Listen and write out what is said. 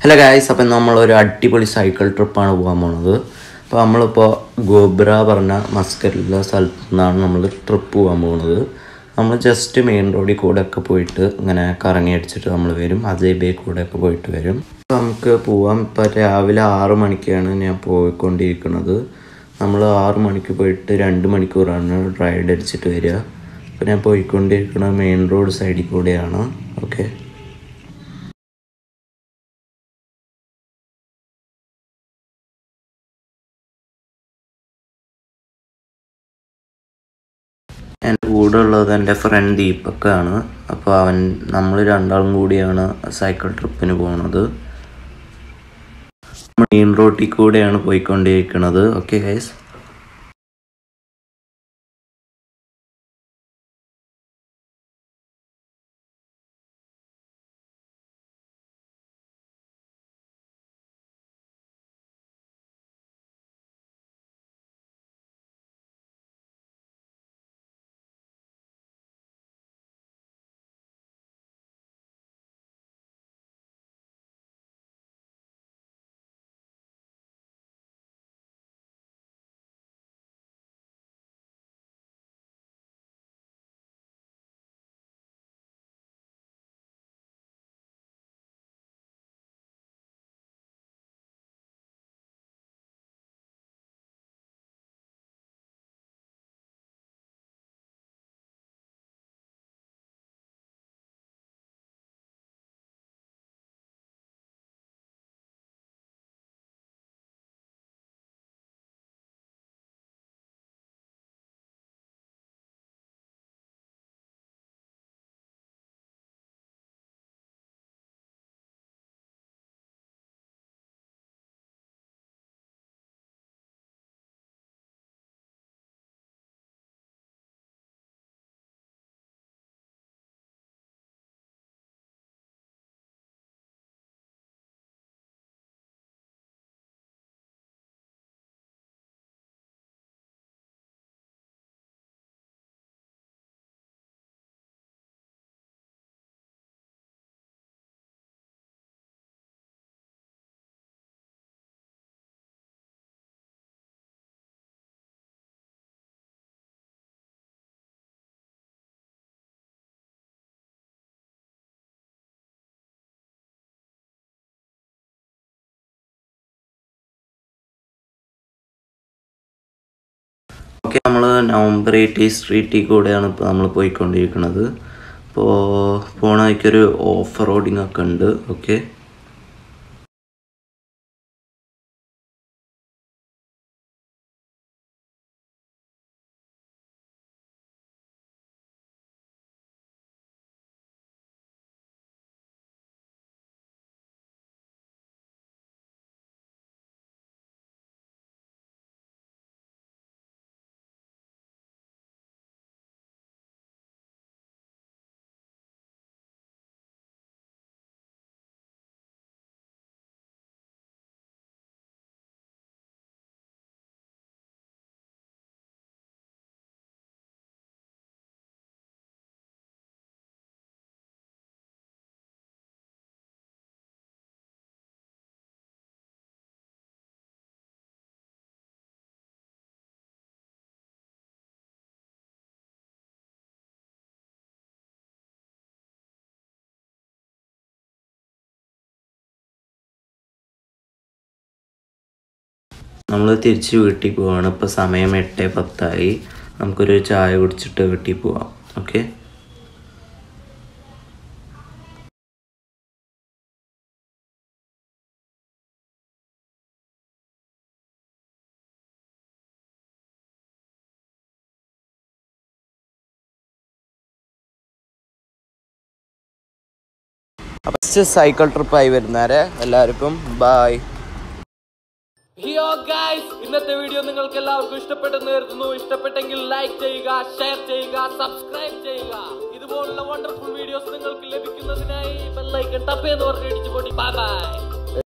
hello guys അപ്പം നമ്മളൊരു അടിപൊളി സൈക്കിൾ ട്രിപ്പാണ് പോകാൻ പോണത് അപ്പോൾ നമ്മളിപ്പോൾ ഗോബ്ര പറഞ്ഞ മസ്കറ്റിലെ സ്ഥലത്തു നിന്നാണ് നമ്മൾ ട്രിപ്പ് പോകാൻ പോകുന്നത് നമ്മൾ ജസ്റ്റ് മെയിൻ റോഡിൽ കൂടെ ഒക്കെ പോയിട്ട് ഇങ്ങനെ കറങ്ങി അടിച്ചിട്ട് നമ്മൾ വരും അതേ കൂടെ ഒക്കെ പോയിട്ട് വരും അപ്പോൾ നമുക്ക് പോവാം ഇപ്പോൾ രാവിലെ ആറ് മണിക്കാണ് ഞാൻ പോയിക്കൊണ്ടിരിക്കുന്നത് നമ്മൾ ആറ് മണിക്ക് പോയിട്ട് രണ്ട് മണിക്കൂറാണ് റൈഡ് അടിച്ചിട്ട് വരിക അപ്പോൾ ഞാൻ പോയിക്കൊണ്ടിരിക്കുന്നത് മെയിൻ റോഡ് സൈഡിൽ കൂടെയാണ് ഓക്കെ എൻ്റെ കൂടെ ഉള്ളത് എൻ്റെ ഫ്രണ്ട് ദീപക്കാണ് അപ്പോൾ അവൻ നമ്മൾ രണ്ടാളും കൂടിയാണ് സൈക്കിൾ ട്രിപ്പിന് പോകുന്നത് മെയിൻ റോട്ടിൽ കൂടെയാണ് പോയിക്കൊണ്ടിരിക്കുന്നത് ഓക്കെ ഗൈസ് ഓക്കെ നമ്മൾ നവംബർ എയ്റ്റി സ്ട്രീറ്റിൽ കൂടെയാണ് ഇപ്പോൾ നമ്മൾ പോയിക്കൊണ്ടിരിക്കുന്നത് അപ്പോൾ പോണ വഴിക്കൊരു ഓഫ് റോഡിങ് ഒക്കെ ഉണ്ട് ഓക്കെ നമ്മൾ തിരിച്ച് വീട്ടിൽ പോവാണ് ഇപ്പോൾ സമയം എട്ട് പത്തായി നമുക്കൊരു ചായ കുടിച്ചിട്ട് വീട്ടിൽ പോവാം ഓക്കെ ഫസ്റ്റ് സൈക്കിൾ ട്രിപ്പായി വരുന്നവരെ എല്ലാവർക്കും ബായ് ഹിയോ ഗൈസ് ഇന്നത്തെ വീഡിയോ നിങ്ങൾക്ക് എല്ലാവർക്കും ഇഷ്ടപ്പെട്ടെന്ന് കരുതുന്നു ഇഷ്ടപ്പെട്ടെങ്കിൽ ലൈക്ക് ചെയ്യുക ഷെയർ ചെയ്യുക സബ്സ്ക്രൈബ് ചെയ്യുക ഇതുപോലുള്ള വണ്ടർഫുൾ വീഡിയോസ് നിങ്ങൾക്ക് ലഭിക്കുന്നതിനായി ബെല്ലൈക്കൺ ടപ്പ് എന്ന് പറഞ്ഞ് ഇടിച്ചു പൊട്ടി ബൈ ബൈ